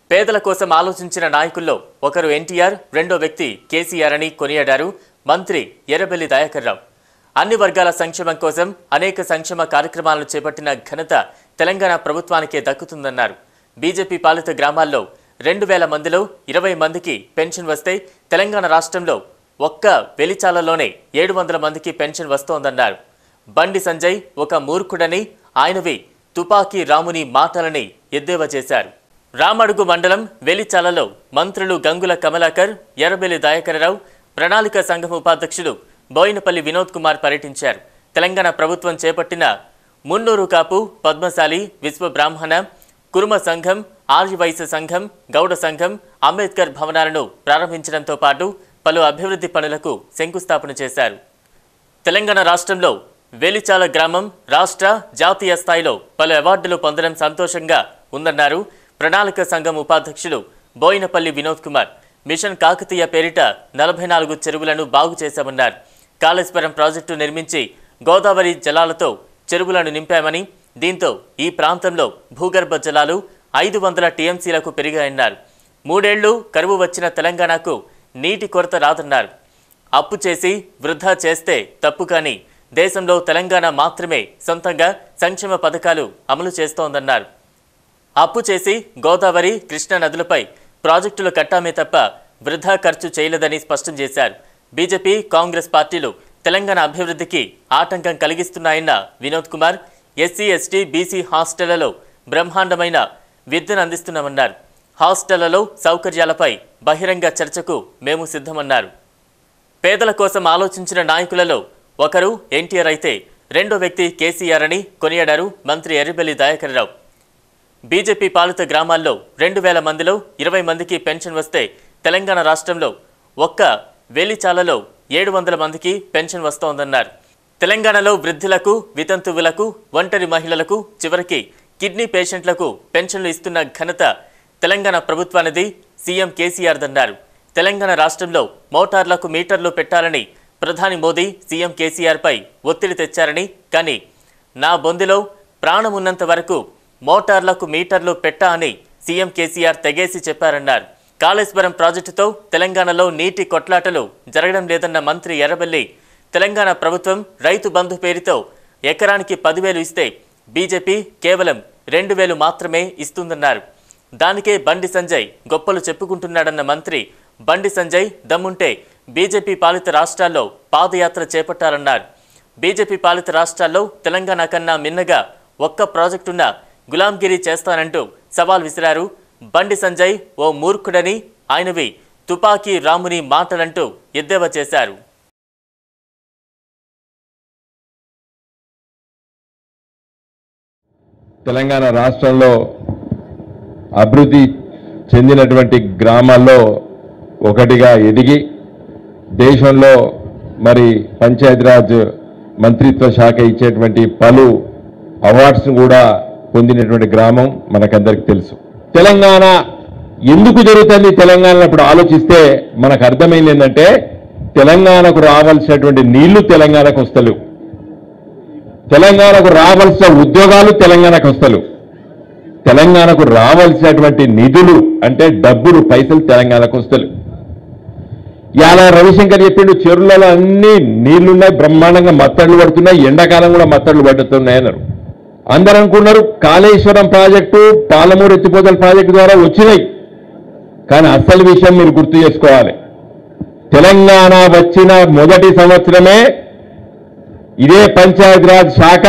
పేదల కోసం ఆలోచించిన నాయకుల్లో ఒకరు ఎన్టీఆర్ రెండో వ్యక్తి కేసీఆర్ అని కొనియాడారు మంత్రి ఎర్రబెల్లి దయాకర్ రావు అన్ని వర్గాల సంక్షేమం కోసం అనేక సంక్షేమ కార్యక్రమాలను చేపట్టిన ఘనత తెలంగాణ ప్రభుత్వానికే దక్కుతుందన్నారు బీజేపీ పాలిత గ్రామాల్లో రెండు వేల మందిలో ఇరవై మందికి పెన్షన్ వస్తే తెలంగాణ రాష్ట్రంలో ఒక్క వెలిచాలలోనే ఏడు వందల మందికి పెన్షన్ వస్తోందన్నారు బండి సంజయ్ ఒక మూర్ఖుడని ఆయనవి తుపాకీ రాముని మాటలని ఎద్దేవా చేశారు రామడుగు మండలం వెలిచాలలో మంత్రులు గంగుల కమలాకర్ ఎర్రబెల్లి దయాకరరావు ప్రణాళిక సంఘం ఉపాధ్యక్షుడు బోయినపల్లి వినోద్ కుమార్ పర్యటించారు తెలంగాణ ప్రభుత్వం చేపట్టిన మున్నూరు కాపు పద్మశాలి విశ్వ బ్రాహ్మణ కురుమ సంఘం ఆర్యవైశ్య సంఘం గౌడ సంఘం అంబేద్కర్ భవనాలను ప్రారంభించడంతో పాటు పలు అభివృద్ధి పనులకు శంకుస్థాపన చేశారు తెలంగాణ రాష్ట్రంలో వేలిచాల గ్రామం రాష్ట్ర జాతీయ స్థాయిలో పలు అవార్డులు పొందడం సంతోషంగా ఉందన్నారు ప్రణాళిక సంఘం ఉపాధ్యక్షుడు బోయినపల్లి వినోద్ కుమార్ మిషన్ కాకతీయ పేరిట నలభై నాలుగు చెరువులను బాగు చేశామన్నారు కాళేశ్వరం ప్రాజెక్టు నిర్మించి గోదావరి జలాలతో చెరువులను నింపామని దీంతో ఈ ప్రాంతంలో భూగర్భ జలాలు ఐదు వందల టీఎంసీలకు పెరిగాయన్నారు మూడేళ్లు కరువు వచ్చిన తెలంగాణకు నీటి కొరత రాదన్నారు అప్పు చేసి వృధా చేస్తే తప్పు కానీ దేశంలో తెలంగాణ మాత్రమే సొంతంగా సంక్షేమ పథకాలు అమలు చేస్తోందన్నారు అప్పు చేసి గోదావరి కృష్ణా నదులపై ప్రాజెక్టులు కట్టామే తప్ప వృధా ఖర్చు చేయలేదని స్పష్టం చేశారు బీజేపీ కాంగ్రెస్ పార్టీలు తెలంగాణ అభివృద్ధికి ఆటంకం కలిగిస్తున్నాయన్న Vinod Kumar SC ST BC హాస్టళ్లలో బ్రహ్మాండమైన విద్యను అందిస్తున్నామన్నారు హాస్టళ్లలో సౌకర్యాలపై బహిరంగ చర్చకు మేము సిద్ధమన్నారు పేదల కోసం ఆలోచించిన నాయకులలో ఒకరు ఎన్టీఆర్ అయితే రెండో వ్యక్తి కేసీఆర్ అని కొనియాడారు మంత్రి ఎర్రబెల్లి దయాకర్ రావు బీజేపీ పాలిత గ్రామాల్లో రెండు వేల మందిలో ఇరవై మందికి పెన్షన్ వస్తే తెలంగాణ రాష్ట్రంలో ఒక్క వేలిచాలలో ఏడు వందల మందికి పెన్షన్ వస్తోందన్నారు తెలంగాణలో వృద్ధులకు వితంతువులకు ఒంటరి మహిళలకు చివరికి కిడ్నీ పేషెంట్లకు పెన్షన్లు ఇస్తున్న ఘనత తెలంగాణ ప్రభుత్వానిది సీఎం కేసీఆర్ దన్నారు తెలంగాణ రాష్ట్రంలో మోటార్లకు మీటర్లు పెట్టాలని ప్రధాని మోదీ సీఎం కేసీఆర్పై ఒత్తిడి తెచ్చారని కానీ నా బొందిలో ప్రాణమున్నంత వరకు మోటార్లకు మీటర్లు పెట్టా అని సీఎం కేసీఆర్ తెగేసి చెప్పారన్నారు కాళేశ్వరం ప్రాజెక్టుతో తెలంగాణలో నీటి కొట్లాటలు జరగడం లేదన్న మంత్రి ఎర్రబెల్లి తెలంగాణ ప్రభుత్వం రైతు బంధు పేరుతో ఎకరానికి పదివేలు ఇస్తే బీజేపీ కేవలం రెండు వేలు మాత్రమే ఇస్తుందన్నారు దానికే బండి సంజయ్ గొప్పలు చెప్పుకుంటున్నాడన్న మంత్రి బండి సంజయ్ దమ్ముంటే బీజేపీ పాలిత రాష్ట్రాల్లో పాదయాత్ర చేపట్టారన్నారు బీజేపీ పాలిత రాష్ట్రాల్లో తెలంగాణ కన్నా మిన్నగా ఒక్క ప్రాజెక్టున్న గులాంగిరి చేస్తానంటూ సవాల్ విసిరారు బండి సంజయ్ ఓ మూర్ఖుడని ఆయనవి తుపాకీ రాముని మాటలంటూ ఎద్దేవా చేశారు తెలంగాణ రాష్ట్రంలో అభివృద్ధి చెందినటువంటి గ్రామాల్లో ఒకటిగా ఎదిగి దేశంలో మరి పంచాయతీరాజ్ మంత్రిత్వ శాఖ ఇచ్చేటువంటి పలు అవార్డ్స్ కూడా పొందినటువంటి గ్రామం మనకందరికి తెలుసు తెలంగాణ ఎందుకు జరుగుతుంది తెలంగాణలో ఇప్పుడు ఆలోచిస్తే మనకు అర్థమైంది ఏంటంటే తెలంగాణకు రావాల్సినటువంటి నీళ్లు తెలంగాణకు వస్తలేవు తెలంగాణకు రావాల్సిన ఉద్యోగాలు తెలంగాణకు వస్తలేవు తెలంగాణకు రావాల్సినటువంటి నిధులు అంటే డబ్బులు పైసలు తెలంగాణకు వస్తలేవు ఇలా రవిశంకర్ చెప్పిండు చెరువులలో అన్ని నీళ్లున్నాయి బ్రహ్మాండంగా మత్తళ్ళు పడుతున్నాయి ఎండాకాలం కూడా మత్తళ్ళు పడుతున్నాయి అన్నారు అందరూ అనుకున్నారు కాళేశ్వరం ప్రాజెక్టు పాలమూరు ఎత్తిపోతల ప్రాజెక్టు ద్వారా వచ్చినాయి కానీ అసలు విషయం మీరు గుర్తు చేసుకోవాలి తెలంగాణ వచ్చిన మొదటి సంవత్సరమే ఇదే పంచాయతీరాజ్ శాఖ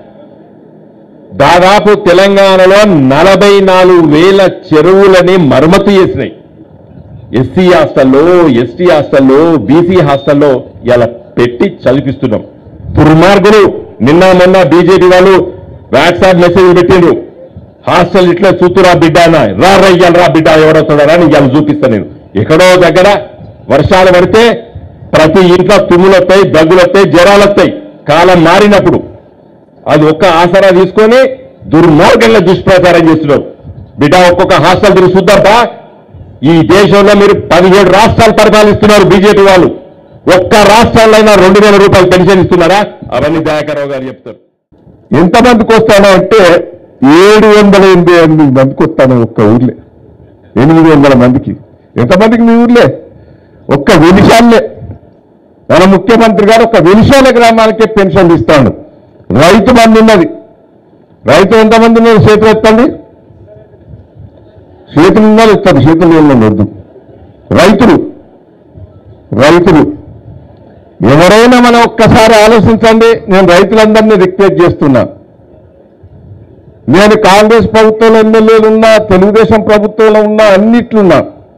దాదాపు తెలంగాణలో నలభై నాలుగు వేల చెరువులని మరమ్మతు చేసినాయి ఎస్సీ హాస్టల్లో ఎస్టీ హాస్టల్లో బీసీ హాస్టల్లో ఇలా పెట్టి చదివిస్తున్నాం దుర్మార్గులు నిన్న మొన్న బీజేపీ వాళ్ళు వాట్సాప్ మెసేజ్ పెట్టిండ్రు హాస్టల్ ఇట్లా చూతురా బిడ్డ అన్న రా రా ఇయ్యాల రా బిడ్డ ఎవడొస్తాడా అని ఇవాళ చూపిస్తా నేను ఎక్కడో దగ్గర వర్షాలు పడితే ప్రతి ఇంట్లో తుమ్ములు వస్తాయి దగ్గులు వస్తాయి జ్వరాలు వస్తాయి కాలం మారినప్పుడు అది ఒక్క ఆసరా తీసుకొని దుర్మార్గంగా దుష్ప్రచారం చేస్తున్నారు బిడ్డ ఒక్కొక్క హాస్టల్ తిరిగి చూద్దాంపా ఈ దేశంలో మీరు పదిహేడు రాష్ట్రాలు పరిపాలిస్తున్నారు బీజేపీ వాళ్ళు ఒక్క రాష్ట్రాల్లో అయినా రెండు వేల రూపాయలు పెన్షన్ ఇస్తున్నారా అవన్నీ దయాకరావు గారు చెప్తారు ఎంతమందికి వస్తాను అంటే ఏడు వందల ఎనభై ఎనిమిది మందికి వస్తాను ఒక్క ఊర్లే ఎనిమిది వందల మందికి ఎంతమందికి మీ ఊర్లే ఒక్క వెలిశాలే మన ముఖ్యమంత్రి గారు ఒక వెలిశాల గ్రామానికే పెన్షన్ ఇస్తాడు రైతు మంది ఉన్నది రైతు ఎంతమంది ఉన్నారు చేతులు ఎత్తండి చేతులు ఉన్నారు ఇస్తారు చేతులు నీళ్ళు వద్దు రైతులు రైతులు ఎవరైనా మనం ఒక్కసారి ఆలోచించండి నేను రైతులందరినీ రిక్వెస్ట్ చేస్తున్నా నేను కాంగ్రెస్ ప్రభుత్వంలో ఎమ్మెల్యేలు ఉన్నా తెలుగుదేశం ప్రభుత్వంలో ఉన్నా అన్నిట్లున్నా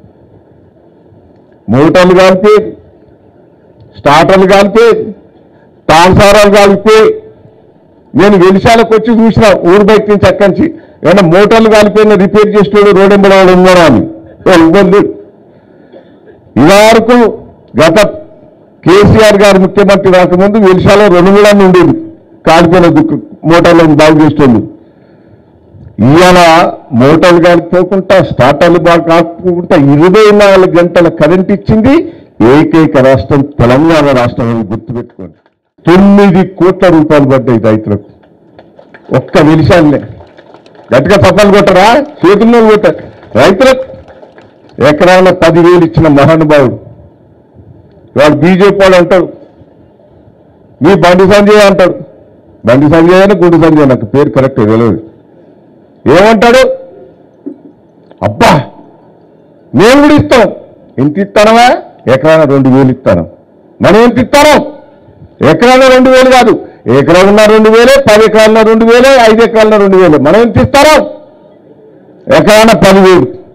మోటార్లు కలిపి స్టార్టర్లు కలిపి ట్రాన్స్ఫారాలు కలిపి నేను వెలిశాలకు వచ్చి చూసిన ఊరు బయట నుంచి అక్కడి నుంచి ఏమన్నా మోటార్లు కలిపి రిపేర్ చేసేవాడు రోడ్ ఎంబడవాడు ఉన్నారా అని ఇబ్బంది ఇలా వరకు గత కేసీఆర్ గారు ముఖ్యమంత్రి రాకముందు వెలిశాలో రెండు మూడు అన్ని ఉండేది కాలిపోయిన దుక్కు మోటార్లను బాగు చేస్తుంది ఇవాళ మోటార్లు కాలిపోకుండా స్టార్టర్లు బాగా కాకపోకుండా ఇరవై నాలుగు గంటల కరెంట్ ఇచ్చింది ఏకైక రాష్ట్రం తెలంగాణ రాష్ట్రం అని గుర్తుపెట్టుకోండి తొమ్మిది కోట్ల రూపాయలు పడ్డాయి రైతులకు ఒక్క నిమిషాలనే గట్టిగా తప్పలు కొట్టరా చేతుల్లో కొట్టారు రైతులకు ఎకరాల పదివేలు ఇచ్చిన మహానుభావుడు వాడు బీజేపీ వాడు అంటాడు మీ బండి సంజయ్ అంటాడు బండి సంజయ్ అని గుండు సంజయ్ నాకు పేరు కరెక్ట్ తెలియదు ఏమంటాడు అబ్బా మేము కూడా ఇస్తాం ఎంత ఇస్తానవా ఎకరాన రెండు వేలు ఇస్తాను మనం ఎంత ఇస్తాను ఎకరాన రెండు వేలు కాదు ఎకరాలున్న రెండు వేలే పది ఎకరాలున్న రెండు వేలే ఐదు ఎకరాలున్న రెండు వేలే మనం ఎంత ఇస్తారో ఎకరాన పదివేలు